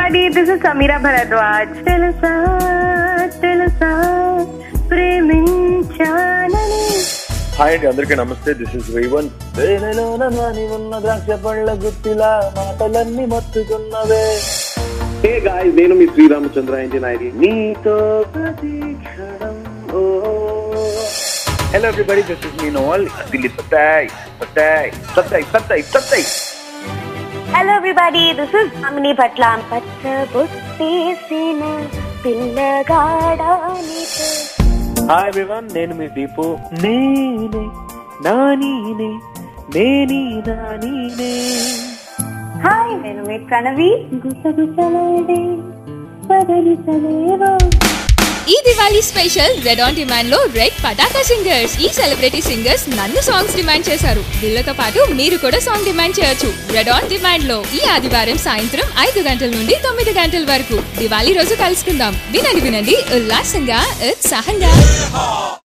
everybody. This is Samira Bharadwaj. తెలుసా తెలుసా ప్రేమించానని hi అండి అందరికీ నమస్తే దిస్ ఇస్ రేవన్ వేనెలోన నాని ఉన్న ద్రాక్ష పళ్ళ గుత్తిలా మాటలన్నీ మత్తుకున్నవే హే గాయస్ నేను మీ శ్రీరామచంద్ర ఇంటి నాయకి నీతో ప్రతి క్షణం oh hello everybody this is మీ నోవల్ దిల్లీ సత్తాయ్ సత్తాయ్ సత్తాయ్ సత్తాయ్ సత్తాయ్ హలో ఎవ్రీబడి దిస్ ఇస్ అమిని పట్ల పచ్చ బొట్టేసిన పిల్లగాడా నీతో హాయ్ ఎవ్రీవన్ నేను మీ దీపు నేనే నానీనే నేనీ నానీనే హాయ్ నేను మీ ప్రణవి గుసగుసలాడే పదరిసలేవో ఈ Diwali special red on demand లో రెడ్ పటాకా సింగర్స్ ఈ సెలబ్రిటీ సింగర్స్ నన్ను సాంగ్స్ డిమాండ్ చేశారు వీళ్ళతో పాటు మీరు కూడా సాంగ్ డిమాండ్ చేయొచ్చు రెడ్ ఆన్ డిమాండ్ లో ఈ ఆదివారం సాయంత్రం ఐదు గంటల నుండి తొమ్మిది గంటల వరకు దివాళీ రోజు కలుసుకుందాం వినండి వినండి ఉల్లాసంగా ఉత్సాహంగా